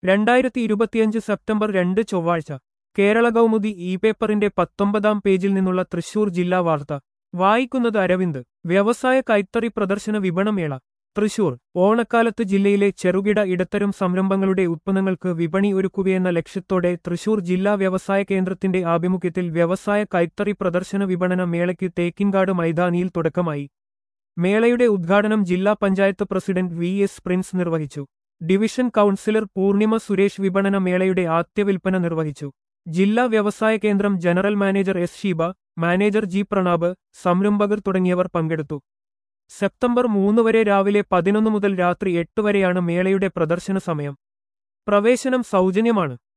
രണ്ടായിരത്തി ഇരുപത്തിയഞ്ച് സെപ്റ്റംബർ രണ്ട് ചൊവ്വാഴ്ച കേരള കൗമുദി ഇ പേപ്പറിന്റെ പത്തൊമ്പതാം പേജിൽ നിന്നുള്ള തൃശൂർ ജില്ലാ വാർത്ത വായിക്കുന്നത് അരവിന്ദ് വ്യവസായ കൈത്തറി പ്രദർശന വിപണമേള തൃശൂർ ഓണക്കാലത്ത് ജില്ലയിലെ ചെറുകിട ഇടത്തരം സംരംഭങ്ങളുടെ ഉത്പന്നങ്ങൾക്ക് വിപണി ഒരുക്കുകയെന്ന ലക്ഷ്യത്തോടെ തൃശൂർ ജില്ലാ വ്യവസായ കേന്ദ്രത്തിന്റെ ആഭിമുഖ്യത്തിൽ വ്യവസായ കൈത്തറി പ്രദർശന വിപണന മേളയ്ക്ക് തേക്കിൻകാട് മൈതാനിയിൽ തുടക്കമായി മേളയുടെ ഉദ്ഘാടനം ജില്ലാ panchayat president V S Prince നിർവഹിച്ചു ഡിവിഷൻ കൗൺസിലർ പൂർണിമ സുരേഷ് വിപണന മേളയുടെ ആദ്യ വിൽപ്പന നിർവഹിച്ചു ജില്ലാ വ്യവസായ കേന്ദ്രം general manager S Sheeba manager G Pranab സംരംഭകർ തുടങ്ങിയവർ പങ്കെടുത്തു സെപ്റ്റംബർ മൂന്ന് വരെ രാവിലെ പതിനൊന്ന് മുതൽ രാത്രി എട്ട് വരെയാണ് മേളയുടെ പ്രദർശന സമയം പ്രവേശനം സൗജന്യമാണ്